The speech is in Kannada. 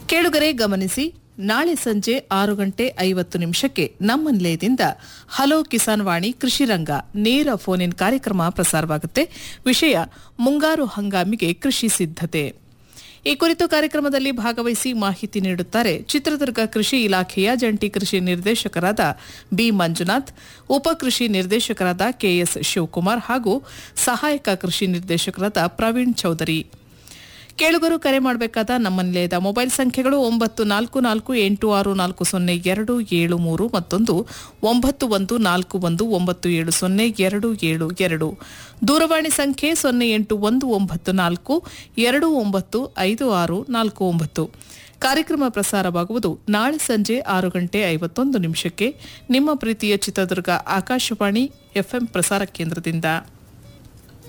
ಕೇಳುಗರೆ ಗಮನಿಸಿ ನಾಳೆ ಸಂಜೆ ಆರು ಗಂಟೆ ಐವತ್ತು ನಿಮಿಷಕ್ಕೆ ನಮ್ಮ ನಿಲಯದಿಂದ ಹಲೋ ಕಿಸಾನ್ ವಾಣಿ ಕೃಷಿ ರಂಗ ನೇರ ಫೋನ್ ಇನ್ ಕಾರ್ಯಕ್ರಮ ಪ್ರಸಾರವಾಗುತ್ತೆ ವಿಷಯ ಮುಂಗಾರು ಹಂಗಾಮಿಗೆ ಕೃಷಿ ಸಿದ್ಧತೆ ಈ ಕುರಿತು ಕಾರ್ಯಕ್ರಮದಲ್ಲಿ ಭಾಗವಹಿಸಿ ಮಾಹಿತಿ ನೀಡುತ್ತಾರೆ ಚಿತ್ರದುರ್ಗ ಕೃಷಿ ಇಲಾಖೆಯ ಜಂಟಿ ಕೃಷಿ ನಿರ್ದೇಶಕರಾದ ಬಿ ಮಂಜುನಾಥ್ ಉಪ ಕೃಷಿ ನಿರ್ದೇಶಕರಾದ ಕೆಎಸ್ ಶಿವಕುಮಾರ್ ಹಾಗೂ ಸಹಾಯಕ ಕೃಷಿ ನಿರ್ದೇಶಕರಾದ ಪ್ರವೀಣ್ ಚೌಧರಿ ಕೇಳುಗರು ಕರೆ ಮಾಡಬೇಕಾದ ನಮ್ಮ ನಿಲಯದ ಮೊಬೈಲ್ ಸಂಖ್ಯೆಗಳು ಒಂಬತ್ತು ನಾಲ್ಕು ನಾಲ್ಕು ಎಂಟು ಆರು ನಾಲ್ಕು ಸೊನ್ನೆ ಎರಡು ಏಳು ಮೂರು ಮತ್ತೊಂದು ಒಂಬತ್ತು ಒಂದು ನಾಲ್ಕು ಒಂದು ಒಂಬತ್ತು ಏಳು ಸೊನ್ನೆ ಎರಡು ಏಳು ಎರಡು ದೂರವಾಣಿ ಸಂಖ್ಯೆ ಸೊನ್ನೆ ಎಂಟು ಒಂದು ಒಂಬತ್ತು ನಾಲ್ಕು ಎರಡು ಒಂಬತ್ತು ಐದು ಆರು ನಾಲ್ಕು ಒಂಬತ್ತು ಕಾರ್ಯಕ್ರಮ ಪ್ರಸಾರವಾಗುವುದು ನಾಳೆ ಸಂಜೆ ಆರು ಗಂಟೆ ಐವತ್ತೊಂದು ನಿಮಿಷಕ್ಕೆ ನಿಮ್ಮ ಪ್ರೀತಿಯ ಚಿತ್ರದುರ್ಗ ಆಕಾಶವಾಣಿ ಎಫ್ಎಂ ಪ್ರಸಾರ ಕೇಂದ್ರದಿಂದ